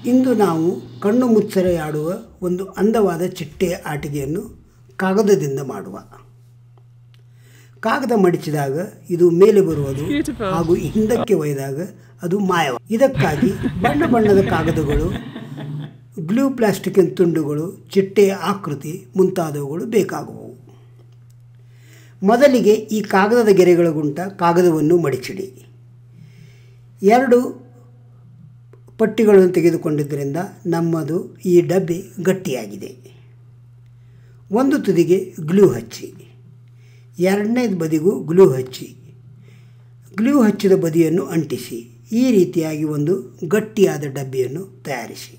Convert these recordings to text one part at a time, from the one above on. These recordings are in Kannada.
ಇಂದು ನಾವು ಕಣ್ಣು ಮುಚ್ಚರೆಯಾಡುವ ಒಂದು ಅಂದವಾದ ಚಿಟ್ಟೆಯ ಆಟಿಕೆಯನ್ನು ಕಾಗದದಿಂದ ಮಾಡುವ ಕಾಗದ ಮಡಿಚಿದಾಗ ಇದು ಮೇಲೆ ಬರುವುದು Beautiful. ಹಾಗೂ ಹಿಂದಕ್ಕೆ ಒಯ್ದಾಗ ಅದು ಮಾಯವ ಇದಕ್ಕಾಗಿ ಬಣ್ಣ ಬಣ್ಣದ ಕಾಗದಗಳು ಗ್ಲೂ ಪ್ಲಾಸ್ಟಿಕ್ಕಿನ ತುಂಡುಗಳು ಚಿಟ್ಟೆಯ ಆಕೃತಿ ಮುಂತಾದವುಗಳು ಬೇಕಾಗುವು ಮೊದಲಿಗೆ ಈ ಕಾಗದದ ಗೆರೆಗಳ ಗುಂಟ ಕಾಗದವನ್ನು ಮಡಿಚಿಡಿ ಎರಡು ಪಟ್ಟಿಗಳನ್ನು ತೆಗೆದುಕೊಂಡಿದ್ದರಿಂದ ನಮ್ಮದು ಈ ಡಬ್ಬಿ ಗಟ್ಟಿಯಾಗಿದೆ ಒಂದು ತುದಿಗೆ ಗ್ಲೂ ಹಚ್ಚಿ ಎರಡನೇ ಬದಿಗೂ ಗ್ಲೂ ಹಚ್ಚಿ ಗ್ಲೂ ಹಚ್ಚಿದ ಬದಿಯನ್ನು ಅಂಟಿಸಿ ಈ ರೀತಿಯಾಗಿ ಒಂದು ಗಟ್ಟಿಯಾದ ಡಬ್ಬಿಯನ್ನು ತಯಾರಿಸಿ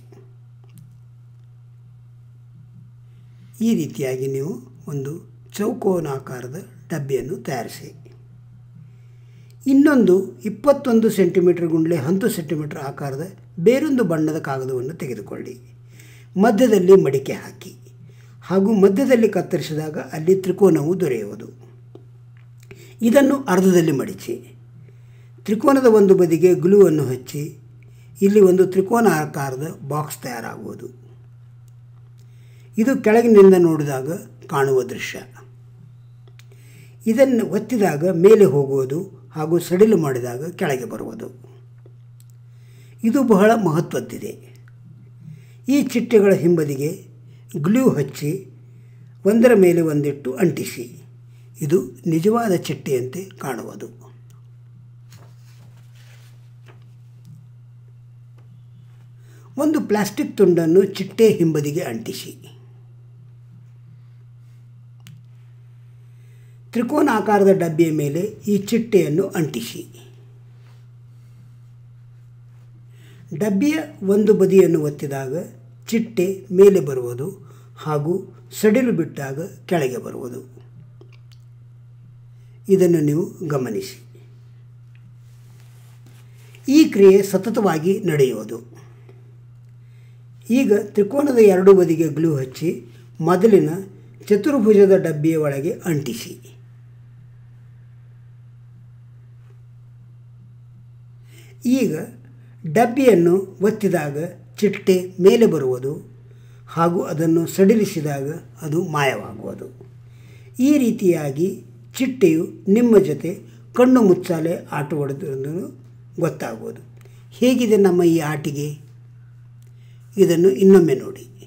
ಈ ರೀತಿಯಾಗಿ ನೀವು ಒಂದು ಚೌಕೋನಾಕಾರದ ಡಬ್ಬಿಯನ್ನು ತಯಾರಿಸಿ ಇನ್ನೊಂದು ಇಪ್ಪತ್ತೊಂದು ಸೆಂಟಿಮೀಟರ್ ಗುಂಡ್ಲೆ ಹತ್ತು ಸೆಂಟಿಮೀಟರ್ ಆಕಾರದ ಬೇರೊಂದು ಬಣ್ಣದ ಕಾಗದವನ್ನು ತೆಗೆದುಕೊಳ್ಳಿ ಮಧ್ಯದಲ್ಲಿ ಮಡಿಕೆ ಹಾಕಿ ಹಾಗೂ ಮಧ್ಯದಲ್ಲಿ ಕತ್ತರಿಸಿದಾಗ ಅಲ್ಲಿ ತ್ರಿಕೋನವು ದೊರೆಯುವುದು ಇದನ್ನು ಅರ್ಧದಲ್ಲಿ ಮಡಿಚಿ ತ್ರಿಕೋನದ ಒಂದು ಬದಿಗೆ ಗ್ಲೂವನ್ನು ಹಚ್ಚಿ ಇಲ್ಲಿ ಒಂದು ತ್ರಿಕೋನ ಆಕಾರದ ಬಾಕ್ಸ್ ತಯಾರಾಗುವುದು ಇದು ಕೆಳಗಿನಿಂದ ನೋಡಿದಾಗ ಕಾಣುವ ದೃಶ್ಯ ಇದನ್ನು ಒತ್ತಿದಾಗ ಮೇಲೆ ಹೋಗುವುದು ಹಾಗೂ ಸಡಿಲು ಮಾಡಿದಾಗ ಕೆಳಗೆ ಬರುವುದು ಇದು ಬಹಳ ಮಹತ್ವದ್ದಿದೆ ಈ ಚಿಟ್ಟೆಗಳ ಹಿಂಬದಿಗೆ ಗ್ಲೂ ಹಚ್ಚಿ ಒಂದರ ಮೇಲೆ ಒಂದಿಟ್ಟು ಅಂಟಿಸಿ ಇದು ನಿಜವಾದ ಚಿಟ್ಟೆಯಂತೆ ಕಾಣುವುದು ಒಂದು ಪ್ಲಾಸ್ಟಿಕ್ ತುಂಡನ್ನು ಚಿಟ್ಟೆ ಹಿಂಬದಿಗೆ ಅಂಟಿಸಿ ತ್ರಿಕೋನಾಕಾರದ ಡಬ್ಬಿಯ ಮೇಲೆ ಈ ಚಿಟ್ಟೆಯನ್ನು ಅಂಟಿಸಿ ಡಬ್ಬಿಯ ಒಂದು ಬದಿಯನ್ನು ಒತ್ತಿದಾಗ ಚಿಟ್ಟೆ ಮೇಲೆ ಬರುವುದು ಹಾಗೂ ಸಡಿಲು ಬಿಟ್ಟಾಗ ಕೆಳಗೆ ಬರುವುದು ಇದನ್ನು ನೀವು ಗಮನಿಸಿ ಈ ಕ್ರಿಯೆ ಸತತವಾಗಿ ನಡೆಯುವುದು ಈಗ ತ್ರಿಕೋನದ ಎರಡು ಬದಿಗೆ ಗ್ಲೂ ಹಚ್ಚಿ ಮೊದಲಿನ ಚತುರ್ಭುಜದ ಡಬ್ಬಿಯ ಒಳಗೆ ಅಂಟಿಸಿ ಈಗ ಡಬ್ಬಿಯನ್ನು ಒತ್ತಿದಾಗ ಚಿಟ್ಟೆ ಮೇಲೆ ಬರುವುದು ಹಾಗೂ ಅದನ್ನು ಸಡಿಲಿಸಿದಾಗ ಅದು ಮಾಯವಾಗುವುದು ಈ ರೀತಿಯಾಗಿ ಚಿಟ್ಟೆಯು ನಿಮ್ಮ ಜೊತೆ ಕಣ್ಣು ಮುಚ್ಚಾಲೆ ಆಟವಾಡುವುದನ್ನು ಗೊತ್ತಾಗುವುದು ಹೇಗಿದೆ ನಮ್ಮ ಈ ಆಟಿಗೆ ಇದನ್ನು ಇನ್ನೊಮ್ಮೆ ನೋಡಿ